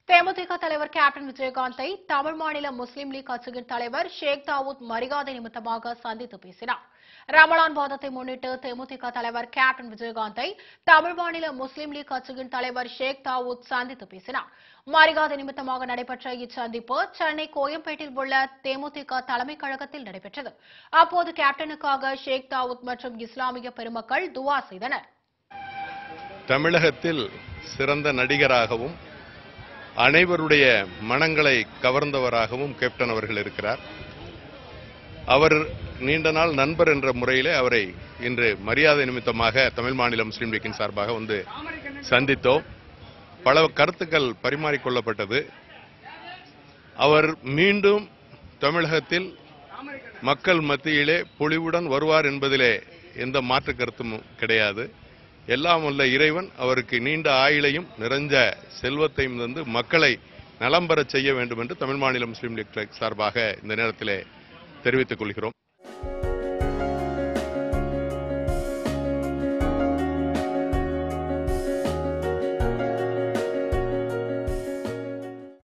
தேமுதிக தலைவர் கேப்டன் விஜயகாந்தை தமிழ் மாநில முஸ்லீம் லீக் கட்சியின் தலைவர் ஷேக் தாவூத் மரியாதை நிமித்தமாக சந்தித்து பேசினார் ரமலான் வாதத்தை முன்னிட்டு தேமுதிக தலைவர் கேப்டன் விஜயகாந்தை தமிழ் மாநில முஸ்லீம் லீக் கட்சியின் தலைவர் ஷேக் தாவூத் சந்தித்து பேசினார் மரியாதை நிமித்தமாக நடைபெற்ற இச்சந்திப்பு சென்னை கோயம்பேட்டில் உள்ள தேமுதிக தலைமைக் கழகத்தில் நடைபெற்றது அப்போது கேப்டனுக்காக ஷேக் தாவூத் மற்றும் இஸ்லாமிய பெருமக்கள் துவா செய்தனர் தமிழகத்தில் சிறந்த நடிகராகவும் அனைவருடைய மனங்களை கவர்ந்தவராகவும் கேப்டன் அவர்கள் இருக்கிறார் அவர் நீண்ட நாள் நண்பர் என்ற முறையிலே அவரை இன்று மரியாதை நிமித்தமாக தமிழ் மாநில முஸ்லீம் லீக்கின் சார்பாக வந்து சந்தித்தோம் பல கருத்துக்கள் பரிமாறிக்கொள்ளப்பட்டது அவர் மீண்டும் தமிழகத்தில் மக்கள் மத்தியிலே பொலிவுடன் வருவார் என்பதிலே எந்த மாற்று கருத்தும் கிடையாது எல்லாம் உள்ள இறைவன் அவருக்கு நீண்ட ஆயுளையும் நிறைஞ்ச செல்வத்தையும் தந்து மக்களை நலம் பெறச் செய்ய வேண்டும் என்று தமிழ் மாநில முஸ்லீம் லீக் சார்பாக இந்த நேரத்திலே தெரிவித்துக் கொள்கிறோம்